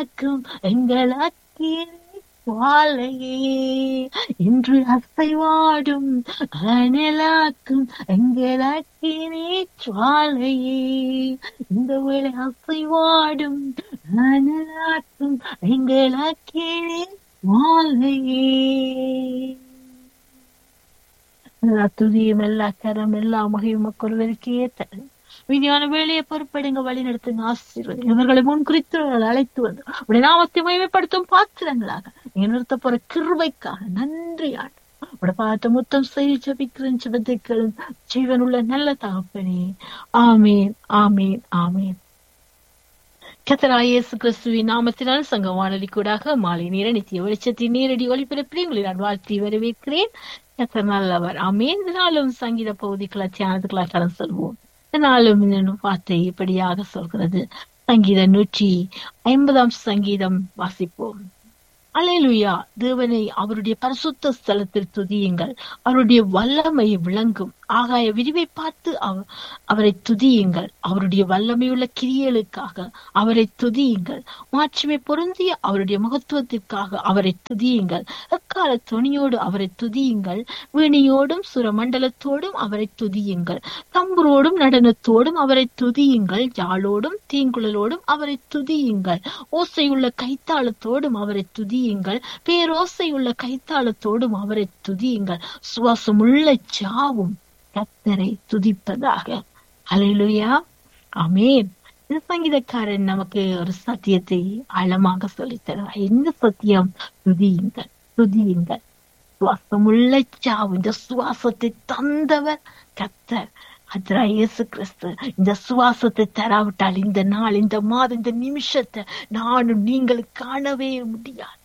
அனலாக்கும் எங்களாக்கினே வாழையே இன்று அசைவாடும் அனலாக்கும் எங்களாக்கினே சுவாலையே இந்த வேளை அசைவாடும் அனலாக்கும் எங்களாக்கினே வாழையே எல்லா துதியும் எல்லா கரம் எல்லா மகிழும் ஒருவருக்கே தரும் விதியான வேலையை பொறுப்படுங்க வழி நடத்துங்க ஆசீர்வதி இவர்களை முன் குறித்து அழைத்து வந்து உடைய நாமத்தை மகிமைப்படுத்தும் பாத்திரங்களாக நீங்க நிறுத்த போற கிருபைக்காக நன்றி ஆண்டு உடைய பார்த்து முத்தம் செய்து ஜபிக்கிறேன் ஜபத்துக்களும் ஜீவனுள்ள நல்ல தகப்பனே ஆமேன் ஆமேன் ஆமேன் கத்தராய் இயேசு கிறிஸ்துவின் நாமத்தினால் சங்க வானொலி கூடாக மாலை நேர நித்திய வெளிச்சத்தின் நேரடி ஒளிபரப்பில் உங்களை நான் வாழ்த்தி வரவேற்கிறேன் கத்தர் நல்லவர் ஆமேன் இதனாலும் சங்கீத பகுதிக்குள்ள தியானத்துக்குள்ள கடன் சொல்வோம் இதனாலும் இன்னும் வார்த்தை இப்படியாக சொல்கிறது சங்கீதம் நூற்றி ஐம்பதாம் சங்கீதம் வாசிப்போம் அலையலுயா தேவனை அவருடைய பரிசுத்த ஸ்தலத்தில் துதியுங்கள் அவருடைய வல்லமை விளங்கும் ஆகாய விரிவை பார்த்து அவ- அவரை துதியுங்கள் அவருடைய வல்லமையுள்ள கிரியலுக்காக அவரை துதியுங்கள் மாட்சிமை பொருந்திய அவருடைய மகத்துவத்திற்காக அவரை துதியுங்கள் எக்கால துணியோடு அவரை துதியுங்கள் வீணியோடும் சுரமண்டலத்தோடும் அவரை துதியுங்கள் தம்புரோடும் நடனத்தோடும் அவரை துதியுங்கள் யாழோடும் தீங்குழலோடும் அவரை துதியுங்கள் ஓசையுள்ள கைத்தாளத்தோடும் அவரை துதியுங்கள் பேரோசையுள்ள கைத்தாளத்தோடும் அவரை துதியுங்கள் சுவாசமுள்ள சாவும் கத்தரை துதிப்பதாக அலையிலுயா அமேன் இந்த சங்கீதக்காரன் நமக்கு ஒரு சத்தியத்தை ஆழமாக சொல்லித் தருவார் இந்த சத்தியம் துதியுங்கள் துதியுங்கள் சுவாசமுள்ள சாவு இந்த சுவாசத்தை தந்தவர் கத்தர் அத்ரா இயேசு கிறிஸ்து இந்த சுவாசத்தை தராவிட்டால் இந்த நாள் இந்த மாதம் இந்த நிமிஷத்தை நானும் நீங்கள் காணவே முடியாது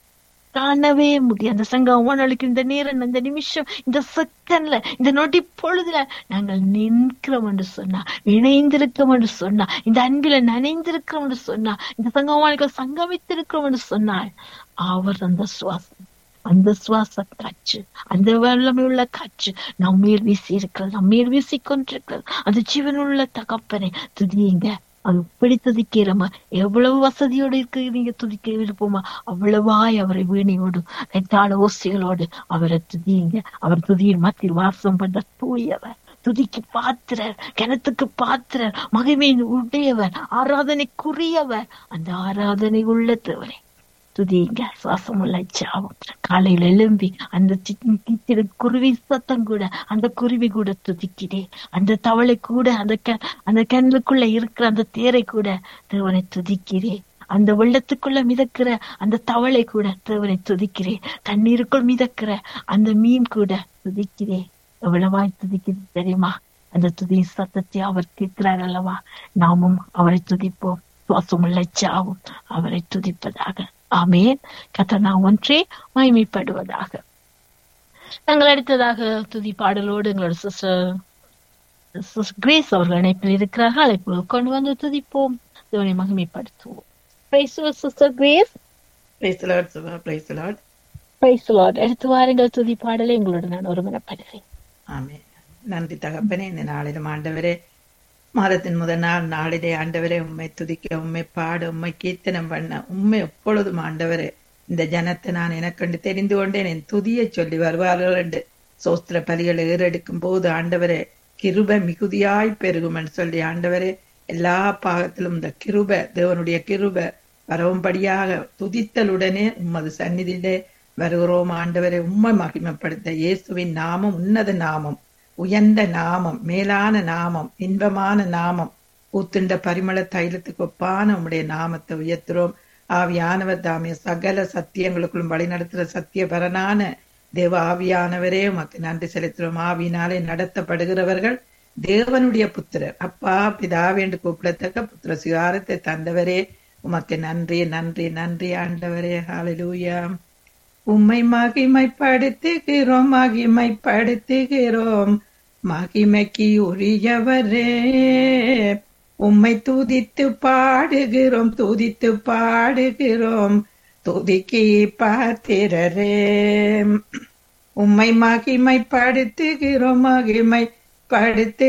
காணவே முடியாது அந்த சங்கம் வானொலிக்கு இந்த நேரம் இந்த நிமிஷம் இந்த செகண்ட்ல இந்த நொடி பொழுதுல நாங்கள் நிற்கிறோம் என்று சொன்னா இணைந்திருக்கிறோம் என்று சொன்னா இந்த அன்பில நனைந்திருக்கிறோம் என்று சொன்னா இந்த சங்கம் வானொலிக்கு சங்கமித்திருக்கிறோம் என்று சொன்னால் அவர் அந்த சுவாசம் அந்த சுவாச காற்று அந்த வல்லமை உள்ள காற்று நம்மேல் வீசி இருக்கிறது நம்மேல் வீசி கொண்டிருக்கிறது அந்த ஜீவனுள்ள தகப்பனை துதியுங்க அது இப்படி துதிக்கிறோமா எவ்வளவு வசதியோடு இருக்கு நீங்க துதிக்க விருப்பமா அவ்வளவாய் அவரை வீணையோடு கைத்தாள ஓசைகளோடு அவரை துதியுங்க அவர் துதியின் மத்தியில் வாசம் பண்ற தூயவர் துதிக்கு பாத்திரர் கிணத்துக்கு பாத்திரர் மகிமையின் உடையவர் ஆராதனைக்குரியவர் அந்த ஆராதனை உள்ள தேவனை துதிங்க சுவாசமுள்ள சாவும் காலையில எழும்பி அந்த கிச்சிட குருவி சத்தம் கூட அந்த குருவி கூட துதிக்கிறே அந்த தவளை கூட அந்த க அந்த கிணலுக்குள்ள இருக்கிற அந்த தேரை கூட தேவனை துதிக்கிறே அந்த வெள்ளத்துக்குள்ள மிதக்கிற அந்த தவளை கூட தேவனை துதிக்கிறே தண்ணீருக்குள் மிதக்கிற அந்த மீன் கூட துதிக்கிறே எவ்வளவாய் துதிக்கிறது தெரியுமா அந்த துதி சத்தத்தை அவர் கேட்கிறார் அல்லவா நாமும் அவரை துதிப்போம் சுவாசமுள்ள சாவும் அவரை துதிப்பதாக ஆமேன் கத்தனா ஒன்றே மகிமைப்படுவதாக நாங்கள் அடுத்ததாக துதி பாடலோடு எங்களோட சிஸ்டர் கிரேஸ் அவர்கள் இணைப்பில் இருக்கிறார்கள் அழைப்பு கொண்டு வந்து துதிப்போம் தேவனை மகிமைப்படுத்துவோம் sister Grace praise lord Subha praise lord praise lord எடுத்து வாருங்கள் துதி பாடலை எங்களோடு நான் ஒருமனப்படுகிறேன் ஆமே நன்றி தகப்பனே இந்த நாளிலும் ஆண்டவரே மாதத்தின் முதல் நாள் நாளிலே ஆண்டவரே உண்மை துதிக்க உண்மை பாட உண்மை கீர்த்தனம் பண்ண உண்மை எப்பொழுதும் ஆண்டவரே இந்த ஜனத்தை நான் எனக்கண்டு தெரிந்து கொண்டேன் என் துதியை சொல்லி வருவார்கள் என்று சோஸ்திர பலிகளை ஏறெடுக்கும் போது ஆண்டவரே கிருப மிகுதியாய் பெருகுமென்னு சொல்லி ஆண்டவரே எல்லா பாகத்திலும் இந்த கிருப தேவனுடைய கிருப வரவும்படியாக துதித்தலுடனே உமது சந்நிதியிலே வருகிறோம் ஆண்டவரை உண்மை மகிமைப்படுத்த இயேசுவின் நாமம் உன்னத நாமம் உயர்ந்த நாமம் மேலான நாமம் இன்பமான நாமம் ஊத்துண்ட பரிமள தைலத்துக்கு ஒப்பான உம்முடைய நாமத்தை உயர்த்துறோம் ஆவியானவர் தாமே சகல சத்தியங்களுக்குள்ளும் வழிநடத்துகிற சத்தியபரனான தேவ ஆவியானவரே உமக்கு நன்றி செலுத்துறோம் ஆவியினாலே நடத்தப்படுகிறவர்கள் தேவனுடைய புத்திரர் அப்பா பிதாவே என்று கூப்பிடத்தக்க புத்திர சிகாரத்தை தந்தவரே உமக்கு நன்றி நன்றி நன்றி ஆண்டவரே ஹalleluya உம்மை மகிமைப்படுத்துகிறோம் மகிமைப்படுத்துகிறோம் மகிமைக்கு உரியவரே உம்மை துதித்து பாடுகிறோம் துதித்து பாடுகிறோம் துதிக்கு பாத்திரரே உம்மை மகிமைப்படுத்துகிறோம் மகிமைப்படுத்து